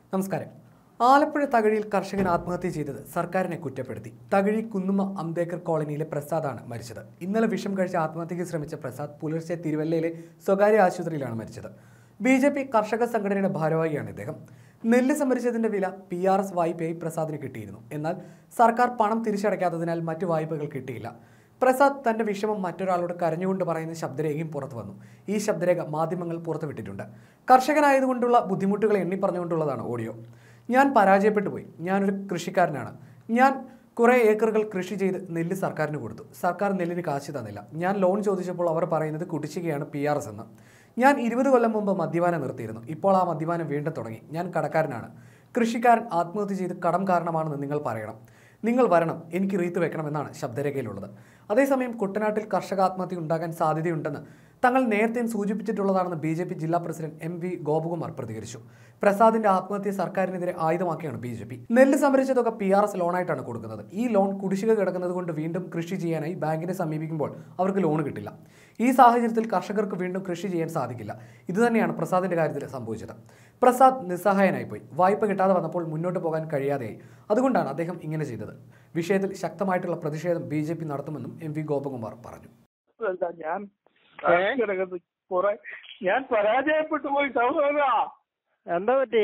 നമസ്കാരം ആലപ്പുഴ തകഴിയിൽ കർഷകൻ ആത്മഹത്യ ചെയ്തത് സർക്കാരിനെ കുറ്റപ്പെടുത്തി തകഴി കുന്നുമ്മ അംബേദ്കർ കോളനിയിലെ പ്രസാദാണ് മരിച്ചത് ഇന്നലെ വിഷം കഴിച്ച് ആത്മഹത്യയ്ക്ക് ശ്രമിച്ച പ്രസാദ് പുലർച്ചെ തിരുവല്ലയിലെ സ്വകാര്യ ആശുപത്രിയിലാണ് മരിച്ചത് ബി ജെ പി കർഷക സംഘടനയുടെ ഭാരവാഹിയാണ് ഇദ്ദേഹം നെല്ല് സംഭരിച്ചതിന്റെ വില പി ആർ എസ് വായ്പയായി പ്രസാദിന് കിട്ടിയിരുന്നു എന്നാൽ സർക്കാർ പണം തിരിച്ചടയ്ക്കാത്തതിനാൽ മറ്റു വായ്പകൾ കിട്ടിയില്ല പ്രസാദ് തന്റെ വിഷമം മറ്റൊരാളോട് കരഞ്ഞുകൊണ്ട് പറയുന്ന ശബ്ദരേഖയും പുറത്തു വന്നു ഈ ശബ്ദരേഖ മാധ്യമങ്ങൾ പുറത്തുവിട്ടിട്ടുണ്ട് കർഷകനായതുകൊണ്ടുള്ള ബുദ്ധിമുട്ടുകൾ എണ്ണി പറഞ്ഞുകൊണ്ടുള്ളതാണ് ഓഡിയോ ഞാൻ പരാജയപ്പെട്ടു പോയി ഞാനൊരു കൃഷിക്കാരനാണ് ഞാൻ കുറേ ഏക്കറുകൾ കൃഷി ചെയ്ത് നെല്ല് സർക്കാരിന് കൊടുത്തു സർക്കാർ നെല്ലിന് കാശ് തന്നില്ല ഞാൻ ലോൺ ചോദിച്ചപ്പോൾ അവർ പറയുന്നത് കുടിശ്ശികയാണ് പി ആർ എസ് എന്ന് ഞാൻ ഇരുപത് കൊല്ലം മുമ്പ് മദ്യപാനം നിർത്തിയിരുന്നു ഇപ്പോൾ ആ മദ്യപാനം വീണ്ടും തുടങ്ങി ഞാൻ കടക്കാരനാണ് കൃഷിക്കാരൻ ആത്മഹത്യ ചെയ്ത് കടം കാരണമാണെന്ന് നിങ്ങൾ പറയണം നിങ്ങൾ വരണം എനിക്ക് റീത്ത് വെക്കണമെന്നാണ് ശബ്ദരേഖയിലുള്ളത് അതേസമയം കുട്ടനാട്ടിൽ കർഷക ആത്മഹത്യ ഉണ്ടാകാൻ സാധ്യതയുണ്ടെന്ന് തങ്ങൾ നേരത്തെ സൂചിപ്പിച്ചിട്ടുള്ളതാണെന്ന് ബി ജെ പി ജില്ലാ പ്രസിഡന്റ് എം വി ഗോപകുമാർ പ്രതികരിച്ചു പ്രസാദിന്റെ ആത്മഹത്യ സർക്കാരിനെതിരെ ആയുധമാക്കിയാണ് ബി ജെ പി നെല്ല് സംഭരിച്ച തുക പി ആർ എസ് ലോണായിട്ടാണ് കൊടുക്കുന്നത് ഈ ലോൺ കുടിശ്ശിക കിടക്കുന്നത് കൊണ്ട് വീണ്ടും കൃഷി ചെയ്യാനായി ബാങ്കിനെ സമീപിക്കുമ്പോൾ അവർക്ക് ലോൺ കിട്ടില്ല ഈ സാഹചര്യത്തിൽ കർഷകർക്ക് വീണ്ടും കൃഷി ചെയ്യാൻ സാധിക്കില്ല ഇതുതന്നെയാണ് പ്രസാദിന്റെ കാര്യത്തിൽ സംഭവിച്ചത് പ്രസാദ് നിസ്സഹായനായിപ്പോയി വായ്പ കിട്ടാതെ വന്നപ്പോൾ മുന്നോട്ട് പോകാൻ കഴിയാതെയായി അതുകൊണ്ടാണ് അദ്ദേഹം ഇങ്ങനെ ചെയ്തത് വിഷയത്തിൽ ശക്തമായിട്ടുള്ള പ്രതിഷേധം ബി ജെ പി നടത്തുമെന്നും എം വി ഗോപകുമാർ പറഞ്ഞു അല്ല ഞാൻ കിടക്കുന്നത് കുറെ ഞാൻ പരാജയപ്പെട്ടു പോയി സഹോദര എന്താ പറ്റി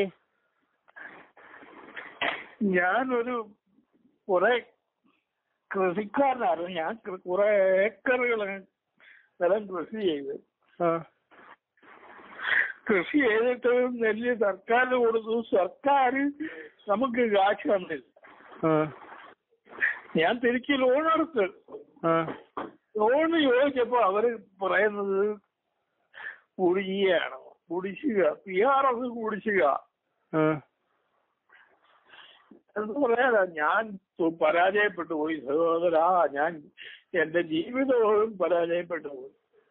ഞാനൊരു കുറെ കൃഷിക്കാരനായിരുന്നു ഞാൻ കൃ- കുറെ ഏക്കറുകൾ നിലം കൃഷി ചെയ്ത് ആ കൃഷി ചെയ്തിട്ട് നെല്ല് സർക്കാരിന് കൊടുത്തു സർക്കാർ നമുക്ക് കാശ് തന്നില്ല ആ ഞാൻ തിരിച്ച് ലോൺ എടുത്ത് ആ ലോൺ ചോദിച്ചപ്പോ അവര് പറയുന്നത് കുടിശ്ശികയാണ് കുടിശ്ശിക പി ആർ എസ് കുടിശ്ശിക ആ എന്ന് പറയാനാ ഞാൻ തു- പരാജയപ്പെട്ടു പോയി സഹോദരാ ഞാൻ എന്റെ ജീവിതവും പരാജയപ്പെട്ടു പോയി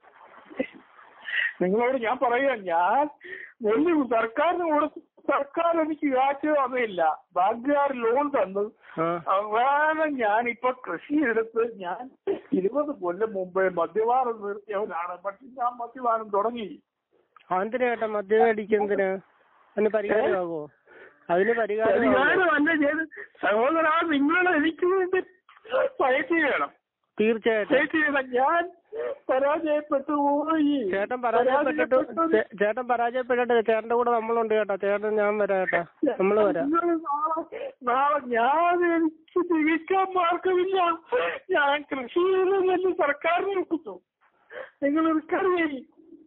നിങ്ങളോട് ഞാൻ പറയാ ഞാൻ നെല്ല് സർക്കാരിന് കൊടുത്തു സർക്കാർ എനിക്ക് കാശ് തന്നില്ല ബാങ്കുകാർ ലോൺ തന്നു ആ അവസാനം ഞാനിപ്പോ കൃഷി എടുത്ത് ഞാൻ ഇരുപത് കൊല്ലം മുമ്പേ മദ്യപാനം നിർത്തിയവനാണ് പക്ഷെ ഞാൻ മദ്യപാനം തുടങ്ങി എന്തിനാ ചേട്ടാ മദ്യം അടിക്കുന്നതിന് അതിന് പരിഹാരമാകോ അതിന് പരിഹാരമാകോ പരിഹാരമല്ല ചെയ്ത് സഹോദരാ നിങ്ങൾ എനിക്ക് വേണ്ടി ഫൈറ്റ് ചെയ്യണം തീർച്ചയായിട്ടും ഫൈറ്റ് ചെയ്യണം ഞാൻ പരാജയപ്പെട്ടു പോയി ചേട്ടൻ പരാജയപ്പെട്ടിട്ട് പരാജയപ്പെട്ടത് ചേ- ചേട്ടൻ പരാജയപ്പെട്ടിട്ട് ചേട്ടന്റെ കൂടെ നമ്മളുണ്ട് ചേട്ടാ ചേട്ടൻ ഞാൻ വരാം ചേട്ടാ നമ്മള് വരാം നിങ്ങൾ നാളെ നാളെ ഞാൻ എനിക്ക് ജീവിക്കാൻ മാർഗമില്ല ഞാൻ കൃഷി ചെയ്തതല്ലേ സർക്കാരിന് കൊടുത്തു നിങ്ങൾ റിക്കാർഡ് ചെയ്യും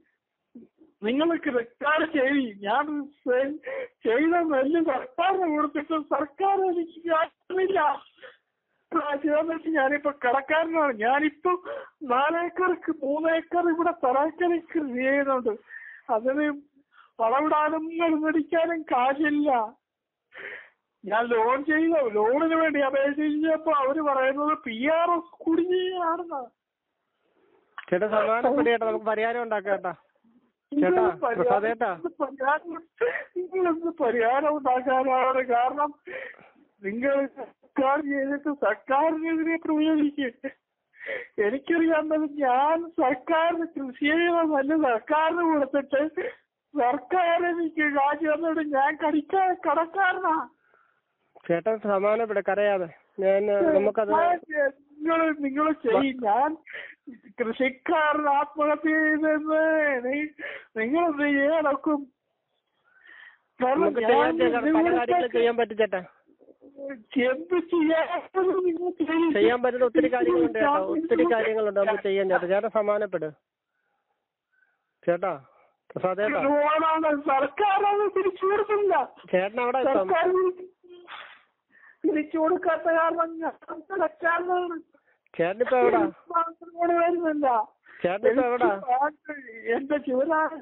നിങ്ങൾ റിക്കാർഡ് ചെയ്യും ഞാൻ സെ- ചെയ്ത നെല്ല് സർക്കാരിന് കൊടുത്തിട്ട് സർക്കാർ എനിക്ക് കാണില്ല വെച്ച് ഞാനിപ്പോ കടക്കാരനാണ് ഞാനിപ്പോ നാലേക്കർക്ക് മൂന്നേക്കർ ഇവിടെ തറാക്കരി കൃഷി ചെയ്യുന്നുണ്ട് അതിന് വളവിടാനും മരുന്നടിക്കാനും കാശില്ല ഞാൻ ലോൺ ചെയ്ത ലോണിന് വേണ്ടി അപേക്ഷിച്ചപ്പോ അവര് പറയുന്നത് പി ആർ എസ് കുടുങ്ങിയാണെന്ന് ചേട്ടാ സമാധാനപ്പെടി ചേട്ടാ നമുക്ക് പരിഹാരം ഉണ്ടാക്കാം ചേട്ടാ ചേട്ടാ പ്രസാദേട്ടാ നിങ്ങളെന്ത് പരിഹാരം ഉണ്ടാക്കാനാണ് കാരണം നിങ്ങൾ സർക്കാർ ചെയ്തിട്ട് സർക്കാരിനെതിരെ പ്രയോഗിക്കുക എനിക്കറിയാവുന്നത് ഞാൻ സർക്കാരിന് കൃഷി ചെയ്ത നല്ല സർക്കാരിന് കൊടുത്തിട്ട് സർക്കാർ എനിക്ക് കാശ് തന്നിട്ട് ഞാൻ കടിക്കാ കടക്കാരനാ ചേട്ടൻ സമാധാനപ്പെടെ കരയാതെ ഞാൻ നമുക്കത് നിങ്ങൾ നിങ്ങൾ ചെയ്യും ഞാൻ കൃഷിക്കാരൻ ആത്മഹത്യ ചെയ്തെന്ന് നിങ്ങൾ എന്ത് ചെയ്യണക്കും കാരണം നമുക്ക് ചെയ്യാൻ ഞാൻ ചേട്ടാ, പല കാര്യങ്ങളും ചെയ്യാൻ പറ്റും ചേട്ടാ എന്ത് ചെയ്യാൻ നിങ്ങൾ ചെയ്യും. ചെയ്യാൻ പറ്റുന്ന ഒത്തിരി കാര്യങ്ങളുണ്ട് ചേട്ടാ ഒത്തിരി കാര്യങ്ങളുണ്ട് നമുക്ക് ചെയ്യാൻ ചേട്ടാ ചേട്ടാ സമാധാനപ്പെട് ചേട്ടാ പ്രസാദേട്ടാ ലോണാണ് സർക്കാരാണ് തിരിച്ചു കൊടുക്കില്ല ചേട്ടൻ അവിടെ എത്താം സർക്കാർ തിരിച്ചു കൊടുക്കാത്ത കാരണം ഞാൻ കടക്കാരനാണ് ചേട്ടൻ ഇപ്പൊ എവിടാ കൂടെ വരുന്നില്ല ചേട്ടൻ ഇപ്പൊ എവിടാ എന്റെ ശിവനാണ്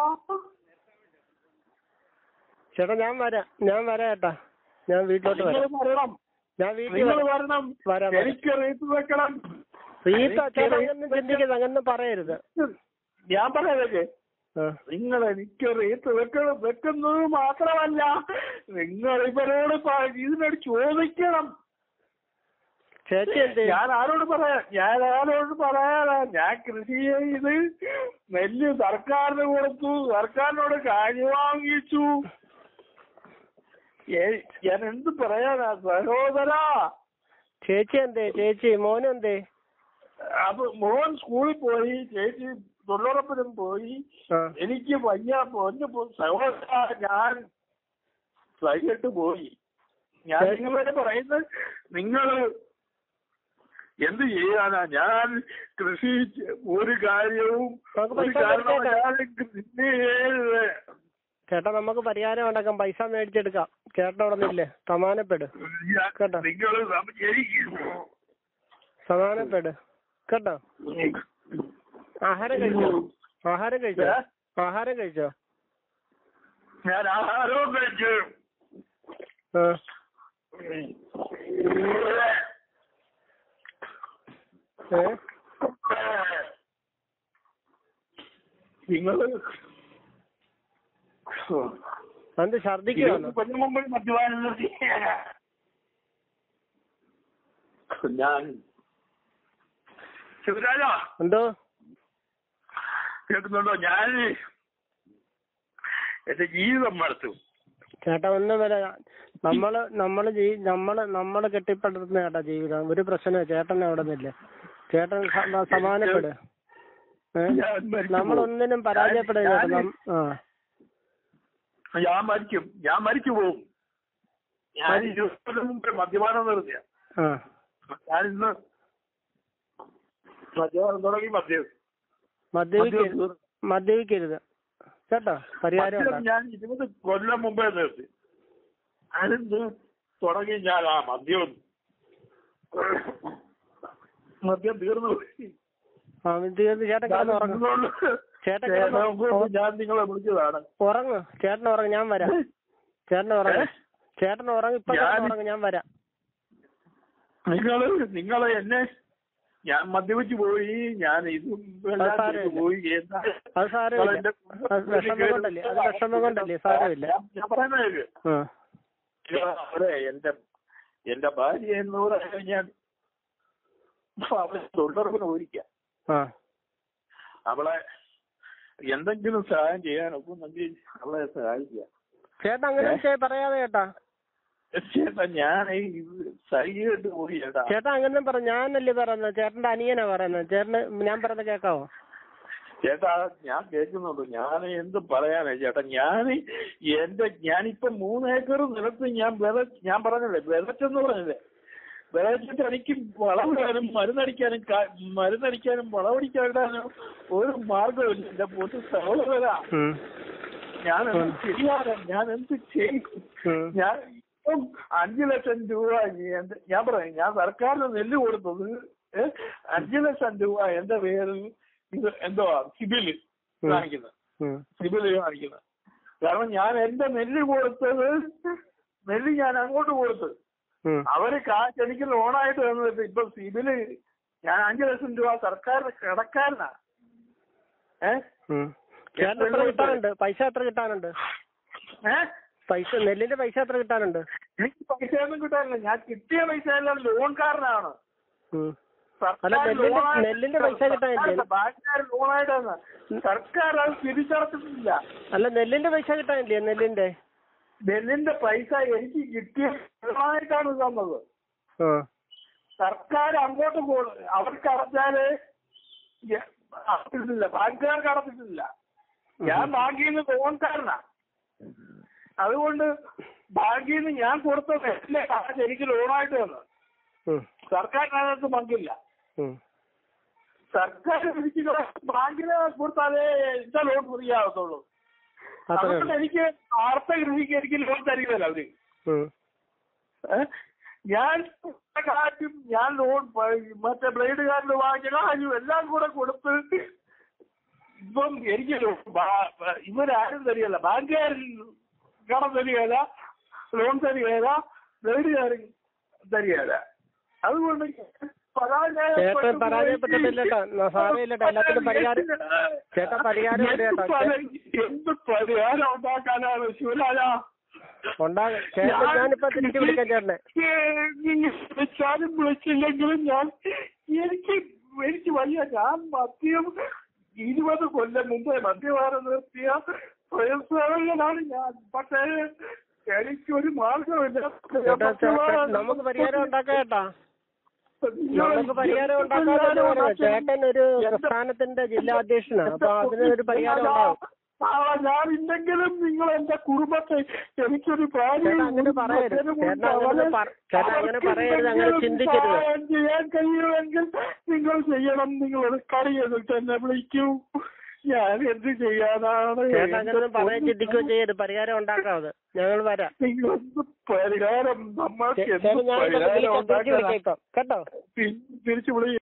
ചേട്ടാ ഞാൻ വരാം ഞാൻ വരാം ചേട്ടാ ഞാൻ വീട്ടിലോട്ട് നിങ്ങൾ വരാം വരണം ഞാൻ വീട്ടിൽ നിങ്ങൾ വരാം വരണം വരാം, വരാം. എനിക്ക് റീത്ത് വെക്കണം റീത്ത ചേട്ടാ അങ്ങനൊന്നും ചിന്തിക്കരുത് അങ്ങനൊന്നും പറയരുത് ഞാൻ പറയാതെ ആ. നിങ്ങൾ എനിക്ക് റീത്ത് വെക്കണം വെക്കുന്നത് മാത്രമല്ല നിങ്ങൾ ഇവരോട് പ- ഇതിനോട് ചോദിക്കണം ചേച്ചി എന്ത് ചെയ്യും? ഞാൻ ആരോട് പറയാ ഞാൻ ആരോട് പറയാനാ ഞാൻ കൃഷി ചെയ്ത് നെല്ല് സർക്കാരിന് കൊടുത്തു സർക്കാരിനോട് കാര്യം വാങ്ങിച്ചു ഏ- ഞാൻ എന്ത് പറയാനാ സഹോദരാ ചേച്ചി എന്തേ ചേച്ചി മോനും എന്തേ അപ്പൊ മോൻ സ്കൂളിൽ പോയി ചേച്ചി തൊഴിലുറപ്പിനും പോയി ആ എനിക്ക് വയ്യ പൊന്നു പോ- സഹോദരാ ഞാൻ വൈകിട്ട് പോയി ഞാൻ ശരി. നിങ്ങളോട് പറയുന്നത് നിങ്ങൾ എന്ത് ചെയ്യാനാ ഞാൻ കൃഷി ചെ- ഒരു കാര്യവും നമുക്ക് ഒരു പൈസ കാരണവശാലും കൃഷി ചെയ്യരുത്. ചേട്ടാ നമുക്ക് പരിഹാരം ഉണ്ടാക്കാം പൈസ മേടിച്ചെടുക്കാം ചേട്ടൻ അവിടെ നിന്നില്ലേ സമാനപ്പെട് ഞാൻ- കേട്ടോ. നിങ്ങൾ സംശയിക്കുന്നു സമാനപ്പെട് കേട്ടോ ആഹാരം കഴിച്ചോ ആഹാരം കഴിച്ചോ ഏ? ആഹാരം കഴിച്ചോ ഞാൻ ആഹാരവും കഴിച്ചു ആ ഏ നിങ്ങള് എന്ത് ഛർദിക്കുവാണോ കൊല്ലം മുമ്പ് മദ്യപാനം നിർത്തി ഞാൻ ശിവരാജ എന്തോ കേൾക്കുന്നുണ്ടോ ഞാൻ എന്റെ ജീവിതം മടുത്തു ചേട്ടാ ഒന്നും വരെ നമ്മള് നമ്മള് ജീ- നമ്മള് നമ്മള് കെട്ടിപ്പടുത്തുന്ന ചേട്ടാ ജീവിതം ഒരു പ്രശ്നവും ചേട്ടൻ അവിടെ നിന്നില്ലേ ചേട്ടൻ സ- സമാനപ്പെട് ഏ ഞാൻ മരിച്ചു നമ്മളൊന്നിനും പരാജയപ്പെടരുത് ചേട്ടാ. നം- ആ ഞാൻ മരിക്കും ഞാൻ മരിച്ചു പോകും ഞാൻ ഇരുപത് മുമ്പ് മദ്യപാനം നിർത്തിയ ആ ഞാൻ ഇന്ന് മദ്യപാനം തുടങ്ങി മദ്യം മദ്യപിക്കരുത് മദ്യപിക്കരുത് കേട്ടോ പരിഹാരം മദ്യം ഉണ്ടാക്കാം ഞാൻ ഇരുപത് കൊല്ലം മുമ്പേ നിർത്തി അതിന് തുടങ്ങി ഞാൻ ആ മദ്യം മദ്യം തീർന്നു പോയി. ആ തീർന്ന് ചേട്ടൻ ഞാൻ കിടന്ന് ഉറങ്ങും നിങ്ങളോട് ചേട്ടൻ ചേട്ടൻ കിടന്ന് മുമ്പ് ഞാൻ നിങ്ങളെ വിളിച്ചതാണ് ഉറങ്ങ് ചേട്ടൻ ഉറങ്ങ് ഞാൻ വരാം ചേട്ടൻ ഉറങ്ങ് ഏ? ചേട്ടൻ ഉറങ്ങ് ഇപ്പൊ ഞാൻ- കിടന്ന് ഉറങ്ങ് ഞാൻ വരാം നിങ്ങള് നിങ്ങളെ എന്നെ ഞാൻ മദ്യപിച്ചു പോയി ഞാൻ ഇതും എല്ലാം അത് സാരമില്ല. ചെയ്തു പോയി എന്താ അത് സാരമില്ല നിങ്ങളെന്റെ അത് വിഷമം കൊണ്ടല്ലേ അത് വിഷമം കൊണ്ടല്ലേ സാരമില്ല ഞാൻ- ഞാൻ പറയുന്നത് കേൾക്ക്. ആ അവിടെ എന്റെ എന്റെ ഭാര്യ എന്ന് പറയാൻ ഞാൻ അവളെ തൊഴിലുറപ്പിന് ഓടിക്കാം ആ അവളെ എന്തെങ്കിലും സഹായം ചെയ്യാൻ ഒക്കുന്നെങ്കിൽ അവളെ സഹായിക്കുക ചേട്ടൻ അങ്ങനെ ഏ? ചെ- പറയാതെ ചേട്ടാ ചേട്ടാ ഞാൻ സഹിയിട്ട് പോയി ചേട്ടാ ചേട്ടാ അങ്ങനെ പറ ഞാനല്ലേ പറയുന്നത് ചേട്ടന്റെ അനിയനാ പറയുന്നത് ചേട്ടന് ഞാൻ പറയുന്നത് കേക്കാവോ ചേട്ടാ ഞാൻ കേൾക്കുന്നുണ്ട് ഞാൻ എന്ത് പറയാനാ ചേട്ടാ ഞാൻ എന്റെ ഞാനിപ്പോ മൂന്ന് ഏക്കർ നിലത്ത് ഞാൻ വിത ഞാൻ പറഞ്ഞല്ലേ വിതച്ചെന്ന് പറഞ്ഞല്ലേ വിതച്ചിട്ട് എനിക്ക് വളമിടാനും മരുന്നടിക്കാനും കാ- മരുന്നടിക്കാനും വളമടിക്കാനും ഒരു മാർഗമില്ല എന്റെ പൊതു സഹോദര ഉം. ഞാൻ എന്ത് ചെയ്യാനാ ഞാൻ എന്ത് ചെയ്യും ഉം. ഞാൻ ഇപ്പം അഞ്ചു ലക്ഷം രൂപ എന്റെ ഞാൻ പറയാം ഞാൻ സർക്കാരിന് നെല്ല് കൊടുത്തത് ഏ, അഞ്ചു ലക്ഷം രൂപ എന്റെ പേരിൽ ഇത് എന്തുവാ സിബില് ഉം. കാണിക്കുന്നത് ഉം. സിബില് കാണിക്കുന്നത് കാരണം ഞാൻ എന്റെ നെല്ല് കൊടുത്തത് നെല്ല് ഞാൻ അങ്ങോട്ട് കൊടുത്തു ഉം. അവര് കാശ് എനിക്ക് ലോണായിട്ട് തന്നിട്ട് ഇപ്പൊ സിബില് ഞാൻ അഞ്ചു ലക്ഷം രൂപ സർക്കാരിന് കിടക്കാരനാ ഏ ഉം. ചേട്ടൻ എത്ര കിട്ടാനുണ്ട് പൈസ എത്ര കിട്ടാനുണ്ട് ഏ പൈസ നെല്ലിന്റെ പൈസ എത്ര കിട്ടാനുണ്ട് എനിക്ക് പൈസയൊന്നും കിട്ടാനില്ല ഞാൻ കിട്ടിയ പൈസ എല്ലാം ലോൺകാരനാണ് ഉം. സർക്കാർ അല്ല, നെല്ലിന്റെ- ലോണായിട്ട് നെല്ലിന്റെ പൈസ കിട്ടാനില്ലേ? ബാങ്കുകാർ ലോണായിട്ടാണ് സർക്കാർ അത് തിരിച്ചടച്ചിട്ടില്ല അല്ല നെല്ലിന്റെ പൈസ കിട്ടാനില്ലേ നെല്ലിന്റെ നെല്ലിന്റെ പൈസ എനിക്ക് കിട്ടിയ ലോണായിട്ടാണ് തന്നത് ആ സർക്കാർ അങ്ങോട്ട് കൊ- അവർക്ക് അടച്ചാല് യ- അടച്ചിട്ടില്ല ബാങ്കുകാർക്ക് അടച്ചിട്ടില്ല ഞാൻ ബാങ്കിൽ നിന്ന് ലോൺകാരനാ അതുകൊണ്ട് ബാങ്കിൽ നിന്ന് ഞാൻ കൊടുത്ത നെല്ലിന്റെ കാശ് എനിക്ക് ലോണായിട്ട് തന്നു ഉം. സർക്കാരിനകത്ത് പങ്കില്ല ഉം. സർക്കാർ എനിക്ക് ബാങ്കിന് കൊടുത്താലേ എന്റെ ലോൺ ഫ്രീ ആവത്തുള്ളൂ അത്രേ അതുകൊണ്ട് ഉള്ളൂ എനിക്ക് ആർത്ത കൃഷിക്ക് എനിക്ക് ലോൺ തരികയല്ല അവര് ഉം. ഏ? ഞാൻ കാറ്റും ഞാൻ ലോൺ പ- മറ്റേ ബ്ലേഡ് കാർഡ് വാങ്ങിയ കാര്യം എല്ലാം കൂടെ കൊടുത്ത് ഇപ്പം എനിക്ക് ലോ- ബാ- ബ- ഇവരാരും തരികയല്ല ബാങ്കുകാർ കടം തരികയല്ല ലോൺ തരികയല്ല ബ്ലേഡുകാർ തരികയല്ല അതുകൊണ്ട് ചേട്ടൻ പരാജയപ്പെട്ടിട്ടില്ല കേട്ടോ. ന- സാരമില്ല കേട്ടോ. എല്ലാത്തിനും പരിഹാരം- ചേട്ടാ, പരിഹാരം ഉണ്ട് കേട്ടോ. എന്ത് പരിഹാരം ഉണ്ടാക്കാനാണ് ശിവരാജ ഉണ്ടാകും ചേട്ടൻ ഞാനിപ്പോ തിരിച്ചു വിളിക്കാം ചേട്ടനെ വിളിച്ചാലും വിളിച്ചില്ലെങ്കിലും ഞാൻ എനിക്ക് എനിക്ക് വയ്യ ഞാൻ മദ്യം ഇരുപത് കൊല്ലം മുമ്പേ മദ്യപാനം നിർത്തിയ സ്വയം സേവകനാണ് ഞാൻ പക്ഷേ എനിക്കൊരു മാർഗമില്ല ചേട്ടാ ചേട്ടാ നമുക്ക് പരിഹാരം ഉണ്ടാക്കാം ചേട്ടാ നമുക്ക് പരിഹാരം ഉണ്ടാക്കാതെ പറഞ്ഞത് ചേട്ടൻ ഒരു പ്രസ്ഥാനത്തിന്റെ ജില്ലാ അധ്യക്ഷനാണ് അപ്പൊ അതിന് ഒരു പരിഹാരം ഉണ്ടാവും നാളെ ഞാൻ ഇല്ലെങ്കിലും നിങ്ങൾ എന്റെ കുടുംബത്തെ എനിക്കൊരു ഭാര്യയും ചേട്ടാ, അങ്ങനെ ഒരു പറയരുത്. മകനും ചേട്ടാ, അങ്ങനെ അവരെ- പറ- ചേട്ടാ, അങ്ങനെ പറയരുത്. അങ്ങനെ അവർക്കെന്തെങ്കിലും ചിന്തിക്കരുത്. സഹായം ചെയ്യാൻ കഴിയുമെങ്കിൽ നിങ്ങൾ ചെയ്യണം നിങ്ങൾ കറിയെന്നിട്ട് എന്നെ വിളിക്കൂ ഞാൻ എന്ത് ചെയ്യാനാണ് ചേട്ടാ അങ്ങനെ എന്റെ പറയാൻ പൊന്നു ചിന്തിക്കുകയും ചെയ്യരുത് പരിഹാരം ഉണ്ടാക്കാതെ ഞങ്ങൾ വരാം നിങ്ങൾ എന്ത് പരിഹാരം നമ്മൾക്ക് ചേ- എന്ത് ചേട്ടാ ഞാൻ പരിഹാരം വിളിക്കാം തിരിച്ചു ഉണ്ടാക്കാൻ വിളിക്കാം കേട്ടോ തിരിച്ചു വിളി